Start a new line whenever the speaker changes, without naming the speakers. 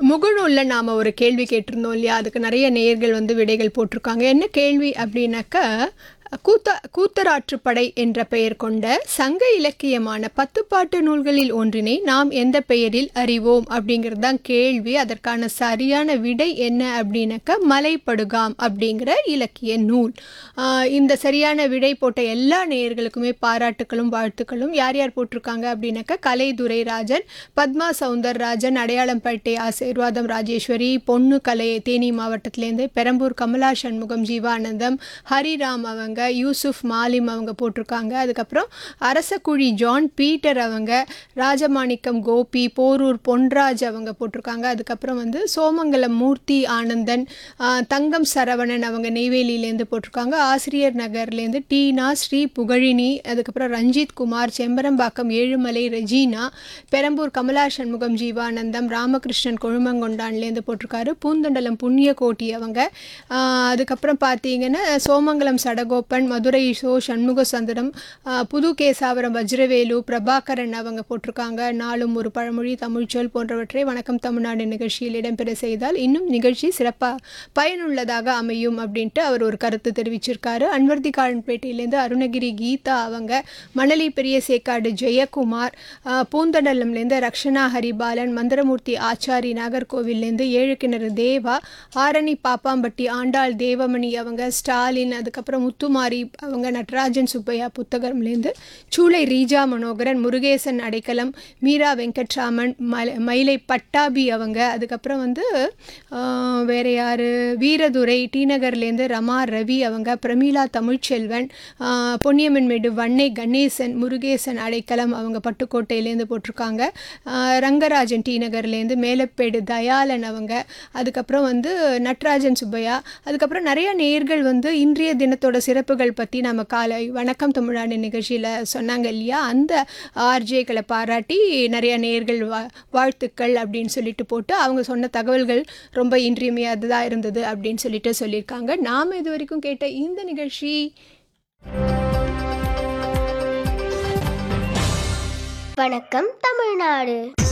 முகநூலில் நாம் ஒரு கேள்வி கேட்டிருந்தோம் இல்லையா அதுக்கு நிறைய நேயர்கள் வந்து விடைகள் போட்டிருக்காங்க என்ன கேள்வி அப்படின்னாக்கா கூத்த கூத்தராற்றுப்படை என்ற பெயர் கொண்ட சங்க இலக்கியமான பத்துப்பாட்டு நூல்களில் ஒன்றினை நாம் எந்த பெயரில் அறிவோம் அப்படிங்கிறது தான் கேள்வி அதற்கான சரியான விடை என்ன அப்படின்னாக்கா மலைப்படுகாம் அப்படிங்கிற இலக்கிய நூல் ஆஹ் இந்த சரியான விடை போட்ட எல்லா நேயர்களுக்குமே பாராட்டுகளும் வாழ்த்துக்களும் யார் யார் போட்டிருக்காங்க அப்படின்னாக்கா கலைதுரை ராஜன் பத்மா சவுந்தரராஜன் அடையாளம்பேட்டை ஆசீர்வாதம் ராஜேஸ்வரி பொண்ணு கலை தேனி மாவட்டத்திலேருந்து பெரம்பூர் கமலா சண்முகம் ஜீவானந்தம் ஹரிராம் அவங்க யூசுஃப் மாலிம் அவங்க போட்டிருக்காங்க அதுக்கப்புறம் அரசக்குழி ஜான் பீட்டர் அவங்க ராஜமாணிக்கம் கோபி போரூர் பொன்ராஜ் அவங்க போட்டிருக்காங்க அதுக்கப்புறம் வந்து சோமங்கலம் மூர்த்தி ஆனந்தன் ஆஹ், தங்கம் சரவணன் அவங்க நெய்வேலியிலேருந்து போட்டிருக்காங்க ஆசிரியர் நகர்லேருந்து டீனா ஸ்ரீ புகழினி அதுக்கப்புறம் ரஞ்சித் குமார் செம்பரம்பாக்கம் ஏழுமலை ரெஜீனா பெரம்பூர் கமலா சண்முகம் ஜீவானந்தம் ராமகிருஷ்ணன் கொழுமங்கொண்டான்லேருந்து போட்டிருக்காரு பூந்தண்டலம் புண்ணியகோட்டி அவங்க ஆஹ், அதுக்கப்புறம் பார்த்தீங்கன்னா சோமங்கலம் சடகோப்பன் மதுரை சோ சண்முக சந்திரம் ஆஹ், புது கேசாவரம் வஜ்ரவேலு பிரபாகரன் அவங்க போட்டிருக்காங்க நாளும் ஒரு பழமொழி தமிழ்ச்சொல் போன்றவற்றை வணக்கம் தமிழ்நாடு நிகழ்ச்சியில் இடம்பெற செய்தால் இன்னும் நிகழ்ச்சி சிறப்பாக பயனுள்ளதாக அமையும் அப்படின்ட்டு அவர் ஒரு கருத்து தெரிவிச்சிருக்காரு அன்வர்தி காலன்பேட்டையிலேருந்து அருணகிரி கீதா அவங்க மணலி பெரிய சேக்காடு ஜெயக்குமார் ஆஹ், பூந்தடலம்லேருந்து ரக்ஷனா ஹரிபாலன் மந்திரமூர்த்தி ஆச்சாரி நாகர்கோவில்லேருந்து ஏழு கிணறு தேவா ஆரணி பாப்பாம்பட்டி ஆண்டாள் தேவமணி அவங்க ஸ்டாலின் அதுக்கப்புறம் முத்துமாரி அவங்க நடராஜன் சுப்பையா புத்தகம்லேருந்து சூளை ரீஜா மனோகரன் முருகேசன் அடைக்கலம் மீரா வெங்கட்ராமன் மல மயிலை பட்டாபி அவங்க அதுக்கப்புறம் வந்து ஆஹ், வேற யார் வீரதுரை டி நகர்லேருந்து ரமா ரவி அவங்க பிரமீளா தமிழ்ச்செல்வன் ஆஹ், பொன்னியம்மன்மேடு வன்னை கணேசன் முருகேசன் அடைக்கலம் அவங்க பட்டுக்கோட்டையிலேருந்து போட்டிருக்காங்க ஆஹ், ரங்கராஜன் டி நகர்லேருந்து மேலப்பேடு தயாளன் அவங்க அதுக்கப்புறம் வந்து நட்ராஜன் சுப்பையா அதுக்கப்புறம் நிறைய நேர்கள் வந்து இன்றைய தினத்தோட சிறப்புகள் பற்றி நம்ம காலை வணக்கம் தமிழ்நாடு நிகழ்ச்சியில் சொன்னாங்க இல்லையா அந்த ஆர்ஜேக்களை பாராட்டி நிறைய நேர்கள் வா வாழ்த்துக்கள் அப்படின்னு சொல்லிட்டு போட்டு அவங்க சொன்ன தகவல்கள் ரொம்ப இன்றியமையாததாக இருந்தது அப்படின்னு சொல்லிட்டு சொல்லியிருக்காங்க நாம் இது வரைக்கும் கேட்ட இந்த நிகழ்ச்சி
வணக்கம் தமிழ்நாடு